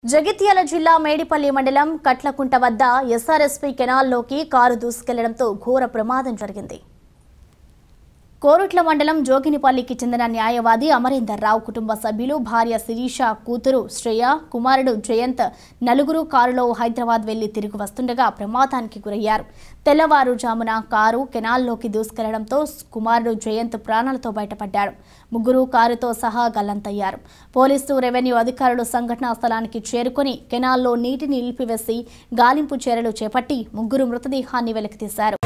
జగిత్యాల జిల్లా మేడిపల్లి మండలం కట్లకుంట వద్ద ఎస్ఆర్ఎస్పీ కెనాల్లోకి కారు దూసుకెళ్లడంతో ఘోర ప్రమాదం జరిగింది కోరుట్ల మండలం జోగినిపల్లికి చెందిన న్యాయవాది అమరేందర్ రావు కుటుంబ సభ్యులు భార్య శిరీష కూతురు శ్రేయ కుమారుడు జయంత్ నలుగురు కారులో హైదరాబాద్ వెళ్లి తిరిగి వస్తుండగా ప్రమాదానికి గురయ్యారు తెల్లవారుజామున కారు కెనాల్లోకి దూసుకెళ్లడంతో కుమారుడు జయంత్ ప్రాణాలతో బయటపడ్డాడు ముగ్గురు కారుతో సహా గల్లంతయ్యారు పోలీసు రెవెన్యూ అధికారులు సంఘటనా స్థలానికి చేరుకొని కెనాల్లో నీటిని నిలిపివేసి గాలింపు చర్యలు చేపట్టి ముగ్గురు మృతదేహాన్ని వెలికితీశారు